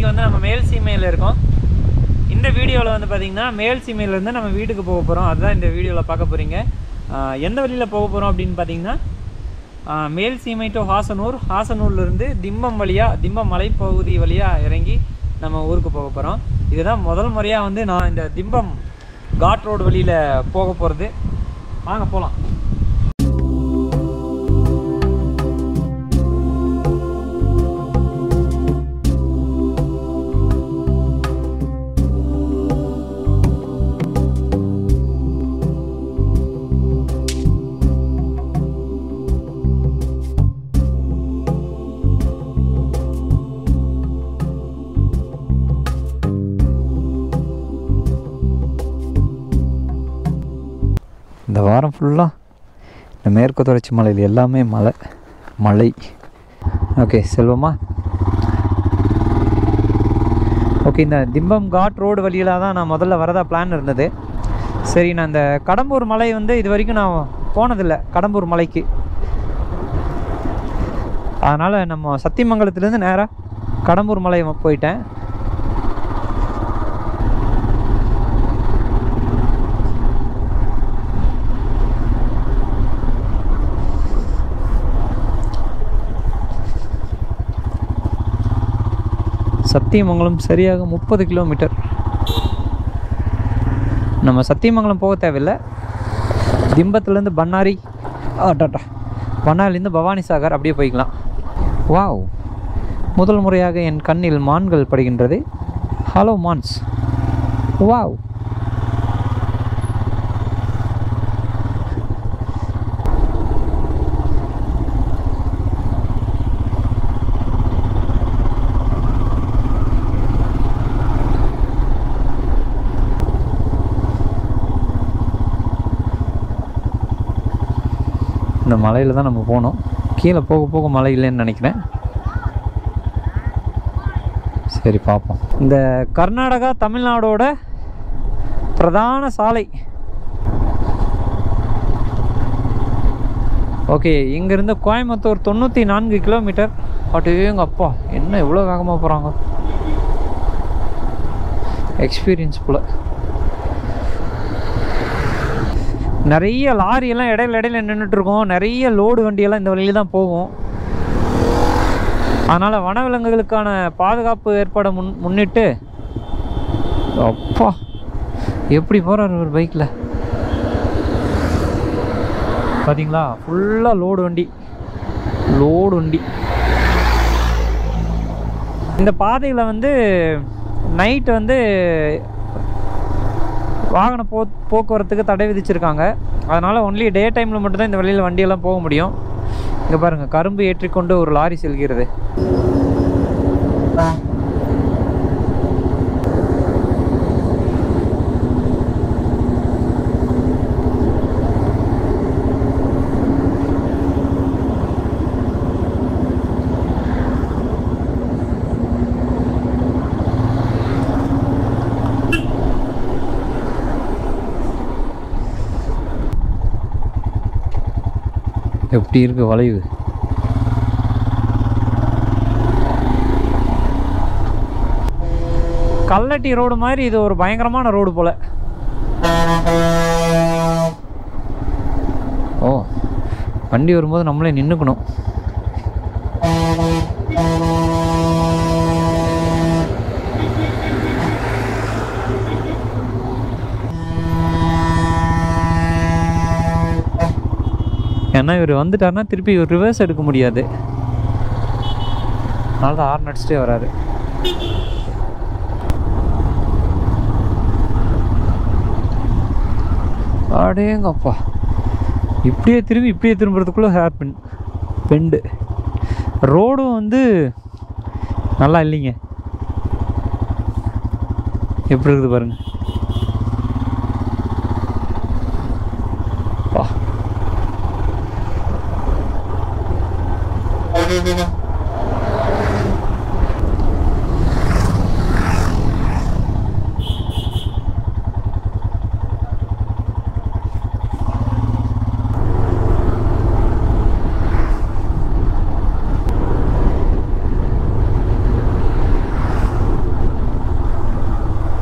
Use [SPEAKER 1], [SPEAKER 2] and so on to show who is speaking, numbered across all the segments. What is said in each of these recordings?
[SPEAKER 1] வந்து நம்ம மேல் சீமையில் இருக்கோம் இந்த வீடியோவில் வந்து பார்த்திங்கன்னா மேல் சீமையிலேருந்து நம்ம வீட்டுக்கு போக போகிறோம் அதுதான் இந்த வீடியோவில் பார்க்க போகிறீங்க எந்த வழியில் போக போகிறோம் அப்படின்னு பார்த்தீங்கன்னா ஆஹ், மேல் சீமை டு ஹாசனூர் ஹாசனூர்லேருந்து திம்பம் வழியாக திம்பம் மலைப்பகுதி வழியாக இறங்கி நம்ம ஊருக்கு போக போகிறோம் இதுதான் முதல் முறையாக வந்து நான் இந்த திம்பம் காட் ரோடு வழியில் போக போகிறது வாங்க போகலாம்
[SPEAKER 2] இந்த வாரம் ஃபுல்லாக இந்த மேற்கு தொடர்ச்சி மலையில் எல்லாமே மலை மலை ஓகே செல்வமா
[SPEAKER 1] ஓகே இந்த திம்பம் காட் ரோடு வழியில் தான் நான் முதல்ல வரதா பிளான் இருந்தது சரி நான் இந்த கடம்பூர் மலை வந்து இது வரைக்கும் நான் போனதில்லை கடம்பூர் மலைக்கு அதனால் நம்ம சத்தியமங்கலத்துலேருந்து நேராக கடம்பூர் மலை போயிட்டேன் சத்தியமங்கலம் சரியாக முப்பது கிலோமீட்டர் நம்ம சத்தியமங்கலம் போக தேவையில்லை திம்பத்துலேருந்து பண்ணாரி டாட்டா பண்ணாரிலேருந்து பவானி சாகர் அப்படியே போய்க்கலாம் வாவ் முதல் முறையாக என் கண்ணில் மான்கள் படுகின்றது ஹலோ மான்ஸ் வாவ்
[SPEAKER 2] இந்த மலையில் தான் நம்ம போனோம் கீழே போக போக மலை இல்லைன்னு நினைக்கிறேன் சரி பார்ப்போம்
[SPEAKER 1] இந்த கர்நாடகா தமிழ்நாடோட பிரதான சாலை ஓகே இங்கேருந்து கோயம்புத்தூர் தொண்ணூற்றி நான்கு கிலோமீட்டர் அட்டேங்க அப்பா என்ன இவ்வளோ வேகமாக போகிறாங்க எக்ஸ்பீரியன்ஸ் போல் நிறைய லாரியெல்லாம் இடையில இடையில நின்றுட்டு இருக்கோம் நிறைய லோடு வண்டியெல்லாம் இந்த வழியில தான் போகும் அதனால் வனவிலங்குகளுக்கான பாதுகாப்பு ஏற்பாடை முன் முன்னிட்டு அப்பா எப்படி போகிறார் ஒரு பைக்கில் பார்த்தீங்களா ஃபுல்லாக லோடு வண்டி லோடு வண்டி இந்த பாதையில் வந்து நைட் வந்து வாகன போ போக்குவரத்துக்கு தடை விதிச்சிருக்காங்க அதனால் ஒன்லி டே டைமில் மட்டும்தான் இந்த வழியில் வண்டியெல்லாம் போக முடியும் இங்கே பாருங்கள் கரும்பு ஏற்றிக்கொண்டு ஒரு லாரி செல்கிறது
[SPEAKER 2] எப்படி இருக்கு வளைவு
[SPEAKER 1] கல்லட்டி ரோடு மாதிரி இது ஒரு பயங்கரமான ரோடு போல்
[SPEAKER 2] ஓ வண்டி வரும்போது நம்மளே நின்றுக்கணும்
[SPEAKER 1] ஏன்னா இவர் வந்துட்டாருன்னா திருப்பி இவர் ரிவர்ஸ் எடுக்க முடியாது அதனால தான் ஹார்ன் அடிச்சுட்டே வராரு
[SPEAKER 2] அடேங்கப்பா
[SPEAKER 1] இப்படியே திரும்பி இப்படியே திரும்புறதுக்குள்ளே ஹேர் பின் பெண்டு ரோடும் வந்து நல்லா இல்லைங்க எப்படி இருக்குது பாருங்க பா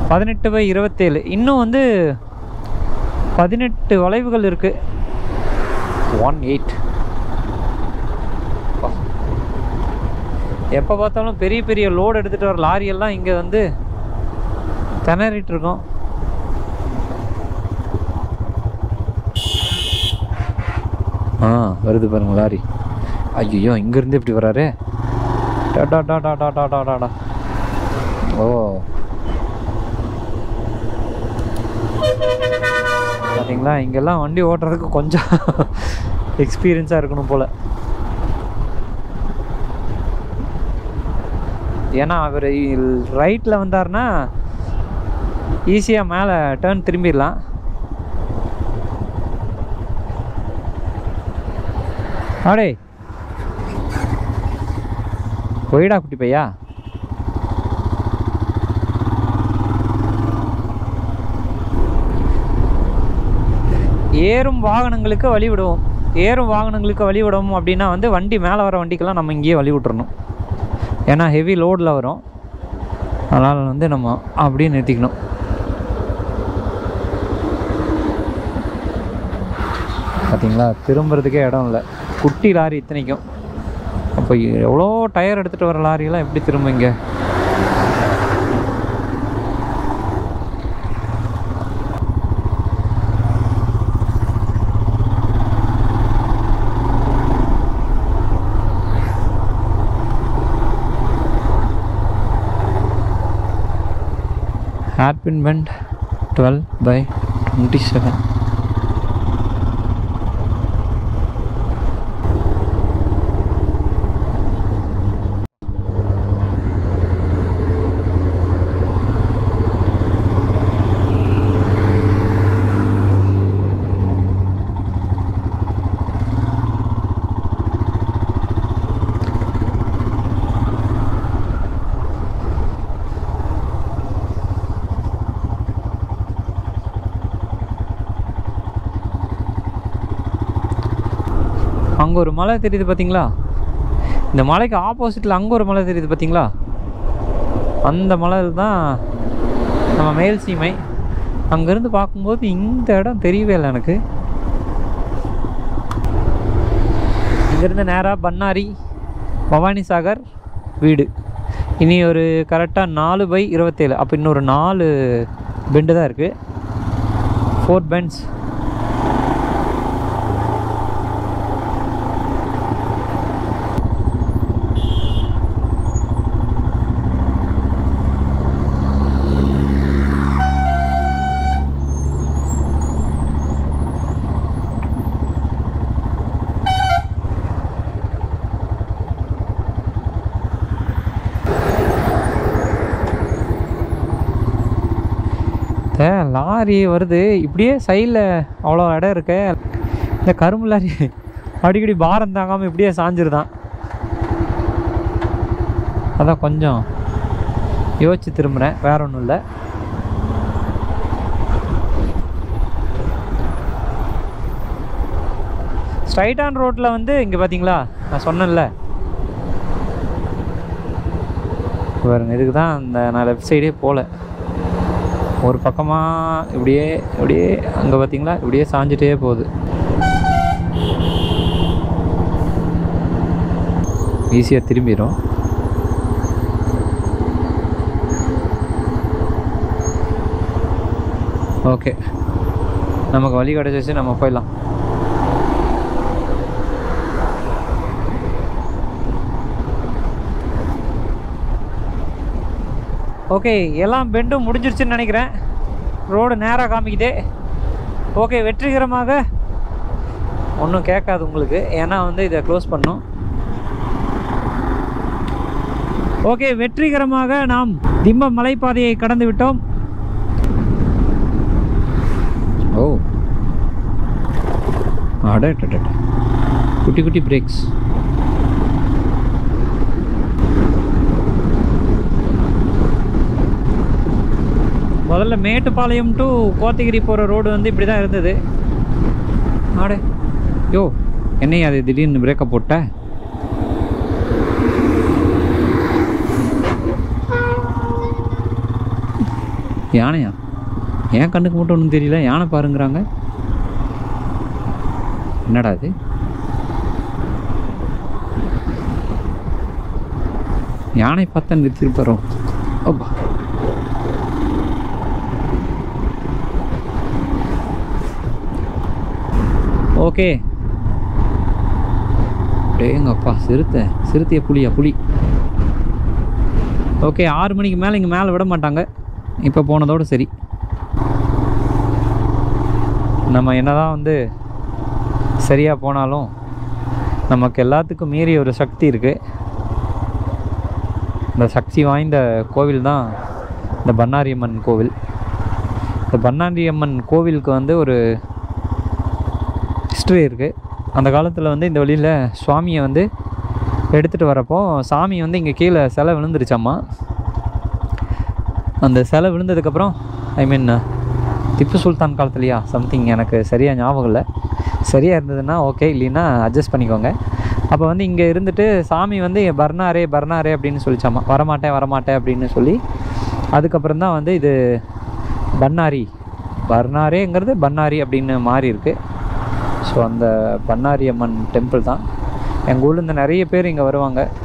[SPEAKER 1] பதினெட்டு பை இருபத்தேழு இன்னும் வந்து பதினெட்டு வளைவுகள் இருக்குது ஒன் எயிட் எப்போ பார்த்தாலும் பெரிய பெரிய லோடு எடுத்துகிட்டு வர லாரியெல்லாம் இங்கே வந்து திணறிட்டு இருக்கோம் ஆ வருது பாருங்க லாரி ஐயோ இங்கேருந்து எப்படி வராரு டா டா டா டா டா டா டா டா ஓ பார்த்தீங்களா இங்கெல்லாம் வண்டி ஓட்டுறதுக்கு கொஞ்சம் எக்ஸ்பீரியன்ஸாக இருக்கணும் போல் ஏன்னா அவர் ரைட்டில் வந்தார்னா ஈஸியாக மேலே டேர்ன் திரும்பிடலாம் ஆடே போயிடா குட்டி பையா ஏறும் வாகனங்களுக்கு வழி விடுவோம் ஏறும் வாகனங்களுக்கு வழி விடுவோம் அப்படின்னா வந்து வண்டி மேலே வர வண்டிக்கெல்லாம் நம்ம இங்கேயே வழி விட்டுறணும் ஏன்னா ஹெவி லோடில் வரும் அதனால் வந்து நம்ம அப்படியே நிறுத்திக்கணும் பார்த்தீங்களா திரும்புறதுக்கே இடம் இல்லை குட்டி லாரி இத்தனைக்கும் அப்போ எவ்வளோ டயர் எடுத்துகிட்டு வர லாரியெல்லாம் எப்படி திரும்புங்க hairpin bend twelve by twenty seven அங்கே ஒரு மலை தெரியுது பார்த்தீங்களா இந்த மலைக்கு ஆப்போசிட்டில் அங்கே ஒரு மலை தெரியுது பார்த்தீங்களா அந்த மலை தான் நம்ம மேல் சீமை அங்கேருந்து பார்க்கும்போது இந்த இடம் தெரியவே இல்லை எனக்கு இங்கேருந்து நேராக பண்ணாரி பவானி சாகர் வீடு இனி ஒரு கரெக்டாக நாலு பை இருபத்தேழு அப்போ இன்னொரு நாலு பெண்டு தான் இருக்குது ஃபோர் பெண்ட்ஸ் இந்த லாரி வருது இப்படியே சைடில் அவ்வளோ இடம் இருக்கு இந்த கரும்பு லாரி அடிக்கடி பாரம் தாங்காமல் இப்படியே சாஞ்சிருதான் அதான் கொஞ்சம் யோசிச்சு திரும்புகிறேன் வேற ஒன்றும் இல்லை ஸ்ட்ரைட்டான் ரோட்டில் வந்து இங்கே பார்த்தீங்களா நான் சொன்னேன்ல பாருங்க இதுக்கு தான் அந்த நான் லெஃப்ட் சைடே போகல ஒரு பக்கமாக இப்படியே இப்படியே அங்கே பார்த்தீங்களா இப்படியே சாஞ்சிட்டே போகுது ஈஸியாக திரும்பிடும் ஓகே நமக்கு வழி கிடச்சிச்சு நம்ம போயிடலாம் ஓகே எல்லாம் பெண்டும் முடிஞ்சிருச்சுன்னு நினைக்கிறேன் ரோடு நேராக காமிக்குது ஓகே வெற்றிகரமாக ஒன்றும் கேட்காது உங்களுக்கு ஏன்னா வந்து இதை க்ளோஸ் பண்ணும் ஓகே வெற்றிகரமாக நாம் திம்ப மலைப்பாதையை கடந்து விட்டோம் ஓ அட அட, அட. குட்டி குட்டி பிரேக்ஸ் முதல்ல மேட்டுப்பாளையம் டு கோத்தகிரி போகிற ரோடு வந்து இப்படி தான் இருந்தது ஆடே யோ என்னையா அது திடீர்னு பிரேக்கப் போட்ட
[SPEAKER 2] யானையா என் கண்ணுக்கு மட்டும் ஒன்றும் தெரியல யானை பாருங்கிறாங்க என்னடா இது யானை பார்த்தா நிறுத்திருப்பாரோ அப்பா ஓகே டேங்கப்பா சிறுத்தை சிறுத்தைய புலியா புலி ஓகே ஆறு மணிக்கு மேலே இங்கே மேலே விட மாட்டாங்க இப்போ போனதோடு சரி நம்ம என்னதான் வந்து சரியாக போனாலும் நமக்கு எல்லாத்துக்கும் மீறி ஒரு சக்தி இருக்குது இந்த சக்தி வாய்ந்த கோவில் தான் இந்த பண்ணாரியம்மன் கோவில் இந்த பண்ணாரியம்மன் கோவிலுக்கு வந்து ஒரு ஹிஸ்ட்ரி இருக்குது அந்த காலத்தில் வந்து இந்த வழியில் சுவாமியை வந்து எடுத்துகிட்டு வரப்போ சாமி வந்து இங்கே கீழே சிலை விழுந்துருச்சாம்மா அந்த சிலை விழுந்ததுக்கப்புறம் ஐ மீன் திப்பு சுல்தான் காலத்துலையா சம்திங் எனக்கு சரியாக ஞாபகம் இல்லை சரியாக இருந்ததுன்னா ஓகே இல்லைன்னா அட்ஜஸ்ட் பண்ணிக்கோங்க அப்போ வந்து இங்கே இருந்துட்டு சாமி வந்து பர்னாரே பர்னாரே அப்படின்னு சொல்லிச்சாமா வரமாட்டேன் வரமாட்டேன் அப்படின்னு சொல்லி அதுக்கப்புறம் தான் வந்து இது பன்னாரி பர்னாரேங்கிறது பன்னாரி அப்படின்னு மாறி இருக்கு ஸோ அந்த பன்னாரி அம்மன் டெம்பிள் தான் எங்கள் ஊர்லேருந்து நிறைய பேர் இங்கே வருவாங்க